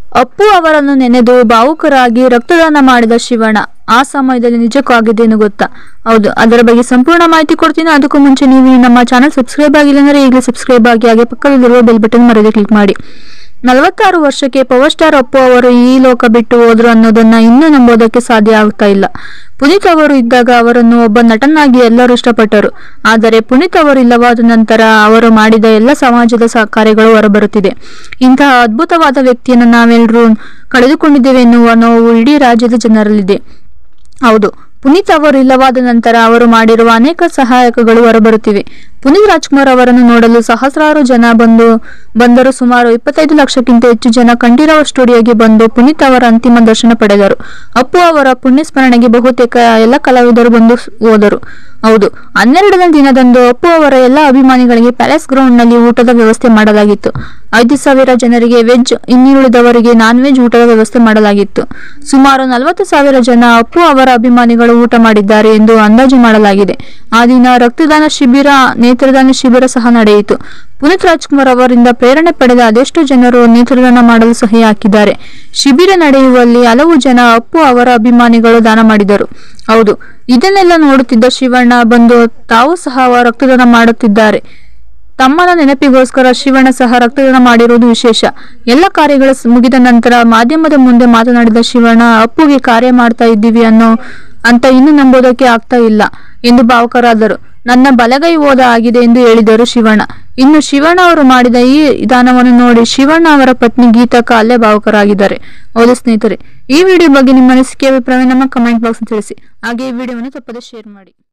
ಅಪ್ಪು ಅವರನ್ನು ನೆನೆದು ಭಾವುಕರಾಗಿ ರಕ್ತದಾನ ಮಾಡಿದ ಶಿವಣ್ಣ ಆ ಸಮಯದಲ್ಲಿ ನಿಜಕ್ಕೂ ಆಗಿದ್ದೇನು ಗೊತ್ತಾ ಹೌದು ಅದರ ಬಗ್ಗೆ ಸಂಪೂರ್ಣ ಮಾಹಿತಿ ಕೊಡ್ತೀನಿ ಅದಕ್ಕೂ ಮುಂಚೆ ನೀವು ಈ ನಮ್ಮ ಚಾನಲ್ ಸಬ್ಸ್ಕ್ರೈಬ್ ಆಗಿಲ್ಲ ಅಂದ್ರೆ ಈಗಲೇ ಸಬ್ಸ್ಕ್ರೈಬ್ ಆಗಿ ಹಾಗೆ ಪಕ್ಕದಲ್ಲಿರುವ ಬೆಲ್ ಬಟನ್ ಮರದೆ ಕ್ಲಿಕ್ ಮಾಡಿ ನಲವತ್ತಾರು ವರ್ಷಕ್ಕೆ ಪವರ್ ಸ್ಟಾರ್ ಅಪ್ಪು ಅವರು ಈ ಲೋಕ ಬಿಟ್ಟು ಹೋದ್ರು ಅನ್ನೋದನ್ನ ಇನ್ನೂ ನಂಬೋದಕ್ಕೆ ಸಾಧ್ಯ ಆಗ್ತಾ ಇಲ್ಲ ಪುನೀತ್ ಅವರು ಇದ್ದಾಗ ಅವರನ್ನು ಒಬ್ಬ ನಟನಾಗಿ ಎಲ್ಲರೂ ಇಷ್ಟಪಟ್ಟರು ಆದರೆ ಪುನೀತ್ ಅವರು ಇಲ್ಲವಾದ ನಂತರ ಅವರು ಮಾಡಿದ ಎಲ್ಲ ಸಮಾಜದ ಸ- ಕಾರ್ಯಗಳು ಹೊರಬರುತ್ತಿದೆ ಇಂತಹ ಅದ್ಭುತವಾದ ವ್ಯಕ್ತಿಯನ್ನು ನಾವೆಲ್ಲರೂ ಕಳೆದುಕೊಂಡಿದ್ದೇವೆ ಎನ್ನುವ ನೋವು ಇಡೀ ರಾಜ್ಯದ ಜನರಲ್ಲಿದೆ ಹೌದು ಪುನೀತ್ ಅವರು ಇಲ್ಲವಾದ ನಂತರ ಅವರು ಮಾಡಿರುವ ಅನೇಕ ಸಹಾಯಕಗಳು ಹೊರಬರುತ್ತಿವೆ ಪುನೀತ್ ರಾಜ್ಕುಮಾರ್ ಅವರನ್ನು ನೋಡಲು ಸಹಸ್ರಾರು ಜನ ಬಂದು ಬಂದರು ಸುಮಾರು ಇಪ್ಪತ್ತೈದು ಲಕ್ಷಕ್ಕಿಂತ ಹೆಚ್ಚು ಜನ ಕಂಠೀರವ ಸ್ಟುಡಿಯೋಗೆ ಬಂದು ಪುನೀತ್ ಅವರ ಅಂತಿಮ ದರ್ಶನ ಪಡೆದರು ಅಪ್ಪು ಅವರ ಪುಣ್ಯ ಸ್ಮರಣೆಗೆ ಬಹುತೇಕ ಎಲ್ಲ ಕಲಾವಿದರು ಬಂದು ಸ್- ಹೋದರು ಹೌದು ಹನ್ನೆರಡನೇ ದಿನದಂದು ಅಪ್ಪು ಅವರ ಎಲ್ಲ ಅಭಿಮಾನಿಗಳಿಗೆ ಪ್ಯಾಲೇಸ್ ಗ್ರೌಂಡ್ ನಲ್ಲಿ ಊಟದ ವ್ಯವಸ್ಥೆ ಮಾಡಲಾಗಿತ್ತು ಐದು ಸಾವಿರ ಜನರಿಗೆ ವೆಜ್ ಇನ್ನುಳಿದವರಿಗೆ ನಾನ್ ವೆಜ್ ಊಟದ ವ್ಯವಸ್ಥೆ ಮಾಡಲಾಗಿತ್ತು ಸುಮಾರು ನಲವತ್ತು ಸಾವಿರ ಜನ ಅಪ್ಪು ಅವರ ಅಭಿಮಾನಿಗಳು ಊಟ ಮಾಡಿದ್ದಾರೆ ಎಂದು ಅಂದಾಜು ಮಾಡಲಾಗಿದೆ ಆ ದಿನ ರಕ್ತದಾನ ಶಿಬಿರ ನೇತ್ರದಾನ ಶಿಬಿರ ಸಹ ನಡೆಯಿತು ಪುನೀತ್ ರಾಜ್ಕುಮಾರ್ ಅವರಿಂದ ಪ್ರೇರಣೆ ಪಡೆದ ಅದೆಷ್ಟು ಜನರು ನೇತ್ರದಾನ ಮಾಡಲು ಸಹಿ ಹಾಕಿದ್ದಾರೆ ಶಿಬಿರ ನಡೆಯುವಲ್ಲಿ ಹಲವು ಜನ ಅಪ್ಪು ಅವರ ಅಭಿಮಾನಿಗಳು ದಾನ ಮಾಡಿದರು ಹೌದು ಇದನ್ನೆಲ್ಲ ನೋಡುತ್ತಿದ್ದ ಶಿವಣ್ಣ ಬಂದು ತಾವು ಸಹ ರಕ್ತದಾನ ಮಾಡುತ್ತಿದ್ದಾರೆ ತಮ್ಮನ ನೆನಪಿಗೋಸ್ಕರ ಶಿವಣ್ಣ ಸಹ ರಕ್ತದಾನ ಮಾಡಿರುವುದು ವಿಶೇಷ ಎಲ್ಲ ಕಾರ್ಯಗಳು ಸ್- ಮುಗಿದ ನಂತರ ಮಾಧ್ಯಮದ ಮುಂದೆ ಮಾತನಾಡಿದ ಶಿವಣ್ಣ ಅಪ್ಪುಗೆ ಕಾರ್ಯ ಮಾಡ್ತಾ ಇದ್ದೀವಿ ಅನ್ನೋ ಅಂತ ಇನ್ನು ನಂಬೋದಕ್ಕೆ ಆಗ್ತಾ ಇಲ್ಲ ಎಂದು ಭಾವುಕರಾದರು ನನ್ನ ಬಲಗೈ ಹೋದ ಆಗಿದೆ ಎಂದು ಹೇಳಿದರು ಶಿವಣ್ಣ ಇನ್ನು ಶಿವಣ್ಣ ಅವರು ಮಾಡಿದ ಈ ವಿಧಾನವನ್ನು ನೋಡಿ ಶಿವಣ್ಣ ಅವರ ಪತ್ನಿ ಗೀತಕ್ಕ ಅಲ್ಲೇ ಭಾವುಕರಾಗಿದ್ದಾರೆ ಹೌದು ಸ್ನೇಹಿತರೆ ಈ ವಿಡಿಯೋ ಬಗ್ಗೆ ನಿಮ್ಮ ಅನಿಸಿಕೆ ಅಭಿಪ್ರಾಯ ನಮ್ಮ ಕಮೆಂಟ್ ಬಾಕ್ಸ್ ತಿಳಿಸಿ ಹಾಗೆ ಈ ವಿಡಿಯೋವನ್ನು ತಪ್ಪದೆ ಶೇರ್ ಮಾಡಿ